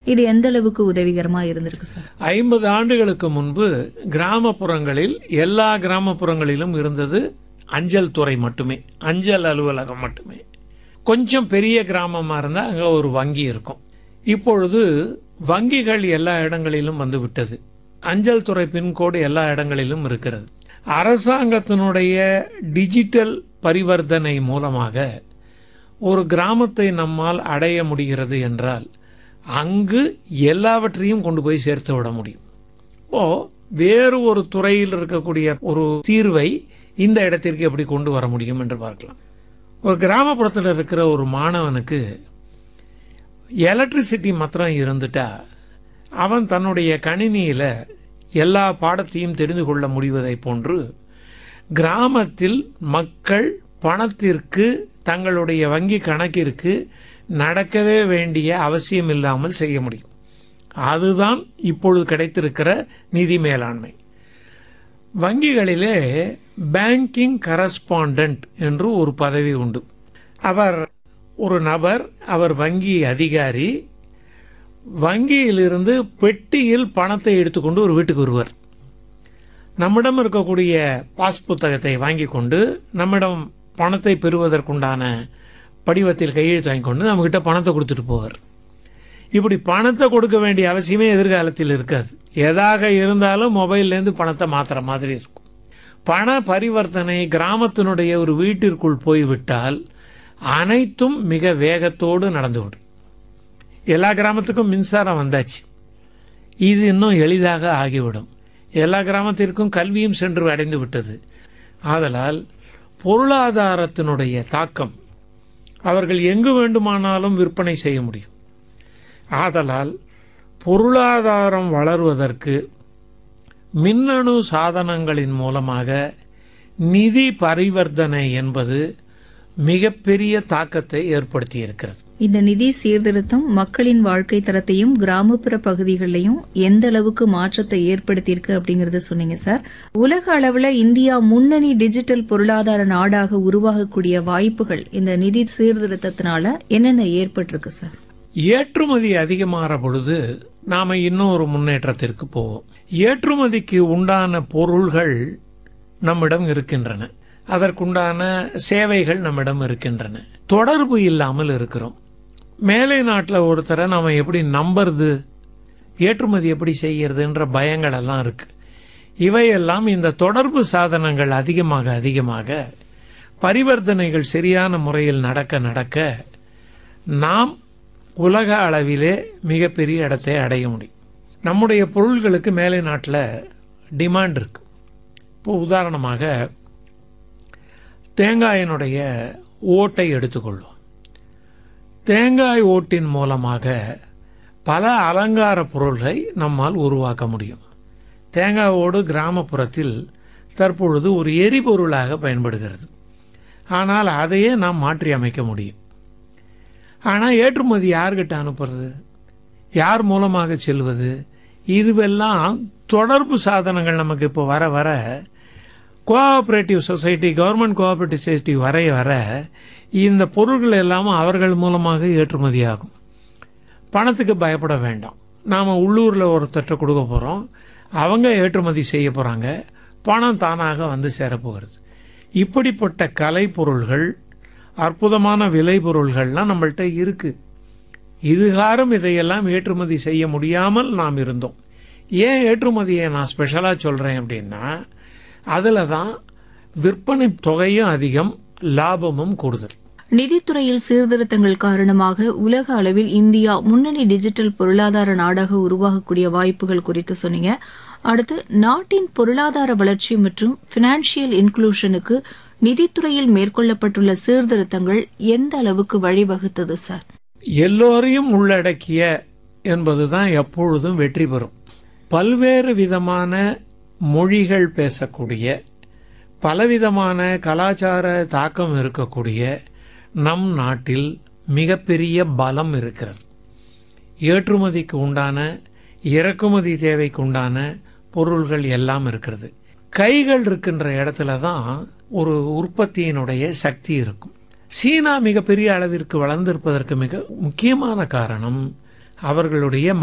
இது எந்த அளவுக்கு உதவிகரமா இருந்திருக்கு சார் ஐம்பது ஆண்டுகளுக்கு முன்பு கிராமப்புறங்களில் எல்லா கிராமப்புறங்களிலும் இருந்தது அஞ்சல் துறை மட்டுமே அஞ்சல் அலுவலகம் மட்டுமே கொஞ்சம் பெரிய கிராமமா இருந்தா அங்க ஒரு வங்கி இருக்கும் இப்பொழுது வங்கிகள் எல்லா இடங்களிலும் வந்து விட்டது அஞ்சல் துறை பின்கோடு எல்லா இடங்களிலும் இருக்கிறது அரசாங்கத்தினுடைய டிஜிட்டல் பரிவர்த்தனை மூலமாக ஒரு கிராமத்தை நம்மால் அடைய முடிகிறது என்றால் அங்கு எல்லாவற்றையும் கொண்டு போய் சேர்த்து விட முடியும் இப்போ வேறு ஒரு துறையில் இருக்கக்கூடிய ஒரு தீர்வை இந்த இடத்திற்கு எப்படி கொண்டு வர முடியும் என்று பார்க்கலாம் ஒரு கிராமப்புறத்தில் இருக்கிற ஒரு மாணவனுக்கு எலக்ட்ரிசிட்டி மாத்திரம் இருந்துட்டா அவன் தன்னுடைய கணினியில எல்லா பாடத்தையும் தெரிந்து கொள்ள முடிவதை போன்று கிராமத்தில் மக்கள் பணத்திற்கு தங்களுடைய வங்கி கணக்கிற்கு நடக்கவே வேண்டிய அவசியம் இல்லாமல் செய்ய முடியும் அதுதான் இப்பொழுது கிடைத்திருக்கிற நிதி மேலாண்மை வங்கிகளிலே பேங்கிங் கரஸ்பாண்டன்ட் என்று ஒரு பதவி உண்டு அவர் ஒரு நபர் அவர் வங்கி அதிகாரி வங்கியிலிருந்து பெட்டியில் பணத்தை எடுத்துக்கொண்டு ஒரு வீட்டுக்கு வருவார் நம்மிடம் இருக்கக்கூடிய பாஸ் புத்தகத்தை வாங்கி கொண்டு நம்மிடம் பணத்தை பெறுவதற்குண்டான படிவத்தில் கையெழுத்து வாங்கி கொண்டு நம்மகிட்ட பணத்தை கொடுத்துட்டு போவார் இப்படி பணத்தை கொடுக்க வேண்டிய அவசியமே எதிர்காலத்தில் இருக்காது எதாக இருந்தாலும் மொபைல்லேருந்து பணத்தை மாத்துற மாதிரி இருக்கும் பண பரிவர்த்தனை கிராமத்தினுடைய ஒரு வீட்டிற்குள் போய்விட்டால் அனைத்தும் மிக வேகத்தோடு நடந்துவிடும் எல்லா கிராமத்துக்கும் மின்சாரம் வந்தாச்சு இது இன்னும் எளிதாக ஆகிவிடும் எல்லா கிராமத்திற்கும் கல்வியும் சென்று அடைந்து விட்டது ஆதலால் பொருளாதாரத்தினுடைய தாக்கம் அவர்கள் எங்கு வேண்டுமானாலும் விற்பனை செய்ய முடியும் ஆதலால் பொருளாதாரம் வளர்வதற்கு மின்னணு சாதனங்களின் மூலமாக நிதி பரிவர்த்தனை என்பது மிகப்பெரிய தாக்கத்தை ஏற்படுத்தி இருக்கிறது இந்த நிதி சீர்திருத்தம் மக்களின் வாழ்க்கை தரத்தையும் கிராமப்புற பகுதிகளிலையும் எந்த அளவுக்கு மாற்றத்தை ஏற்படுத்தியிருக்கு அப்படிங்கறத சொன்னீங்க சார் உலக அளவுல இந்தியா முன்னணி டிஜிட்டல் பொருளாதார நாடாக உருவாகக்கூடிய வாய்ப்புகள் இந்த நிதி சீர்திருத்தத்தினால என்னென்ன ஏற்பட்டிருக்கு சார் ஏற்றுமதி அதிகமாகிற பொழுது நாம இன்னும் ஒரு முன்னேற்றத்திற்கு போவோம் ஏற்றுமதிக்கு உண்டான பொருள்கள் நம்மிடம் இருக்கின்றன அதற்குண்டான சேவைகள் நம்மிடம் இருக்கின்றன தொடர்பு இல்லாமல் இருக்கிறோம் மேலை நாட்டில் ஒருத்தரை நாம எப்படி நம்புறது ஏற்றுமதி எப்படி செய்யறதுன்ற பயங்கள் எல்லாம் இருக்கு இவையெல்லாம் இந்த தொடர்பு சாதனங்கள் அதிகமாக அதிகமாக பரிவர்த்தனைகள் சரியான முறையில் நடக்க நடக்க நாம் உலக அளவிலே மிகப்பெரிய இடத்தை அடைய முடியும் நம்முடைய பொருள்களுக்கு மேலை நாட்டில் டிமாண்ட் இருக்கு இப்போ உதாரணமாக தேங்காயினுடைய ஓட்டை எடுத்துக்கொள்வோம் தேங்காய் ஓட்டின் மூலமாக பல அலங்கார பொருள்களை நம்மால் உருவாக்க முடியும் தேங்காய் ஓடு கிராமப்புறத்தில் தற்பொழுது ஒரு எரிபொருளாக பயன்படுகிறது ஆனால் அதையே நாம் மாற்றி அமைக்க முடியும் ஆனால் ஏற்றுமதி யார்கிட்ட அனுப்புறது யார் மூலமாக செல்வது இதுவெல்லாம் தொடர்பு சாதனங்கள் நமக்கு இப்போ வர வர cooperative society government cooperative society வரைய வர இந்த பொருட்கள் எல்லாம் அவர்கள் மூலமாக ஏற்றுமதி ஆகும் பணத்துக்கு பயப்பட வேண்டாம் நாம் உள்ளூரில் ஒருத்தட்ட கொடுக்க போகிறோம் அவங்க ஏற்றுமதி செய்ய போகிறாங்க பணம் தானாக வந்து சேரப்போகிறது இப்படிப்பட்ட கலை பொருள்கள் அற்புதமான விலை பொருள்கள்லாம் நம்மள்ட்ட இருக்கு இதுகாரம் இதையெல்லாம் ஏற்றுமதி செய்ய முடியாமல் நாம் இருந்தோம் ஏன் ஏற்றுமதியை நான் ஸ்பெஷலாக சொல்கிறேன் அப்படின்னா அதில் தான் விற்பனை தொகையும் அதிகம் லாபமும் கூடுதல் நிதித்துறையில் சீர்திருத்தங்கள் காரணமாக உலக அளவில் இந்தியா முன்னணி டிஜிட்டல் பொருளாதார நாடாக உருவாகக்கூடிய வாய்ப்புகள் குறித்து சொன்னீங்க அடுத்து நாட்டின் பொருளாதார வளர்ச்சி மற்றும் பினான்சியல் இன்க்ளூஷனுக்கு நிதித்துறையில் மேற்கொள்ளப்பட்டுள்ள சீர்திருத்தங்கள் எந்த அளவுக்கு வழிவகுத்தது சார் எல்லோரையும் உள்ளடக்கிய என்பதுதான் எப்பொழுதும் வெற்றி பெறும் பல்வேறு விதமான மொழிகள் பேசக்கூடிய பலவிதமான கலாச்சார தாக்கம் இருக்கக்கூடிய நம் நாட்டில் மிகப்பெரிய பலம் இருக்கிறது ஏற்றுமதிக்கு உண்டான இறக்குமதி தேவைக்கு உண்டான பொருள்கள் எல்லாம் இருக்கிறது கைகள் இருக்கின்ற இடத்துல தான் ஒரு உற்பத்தியினுடைய சக்தி இருக்கும் சீனா மிகப்பெரிய அளவிற்கு வளர்ந்திருப்பதற்கு மிக முக்கியமான காரணம் அவர்களுடைய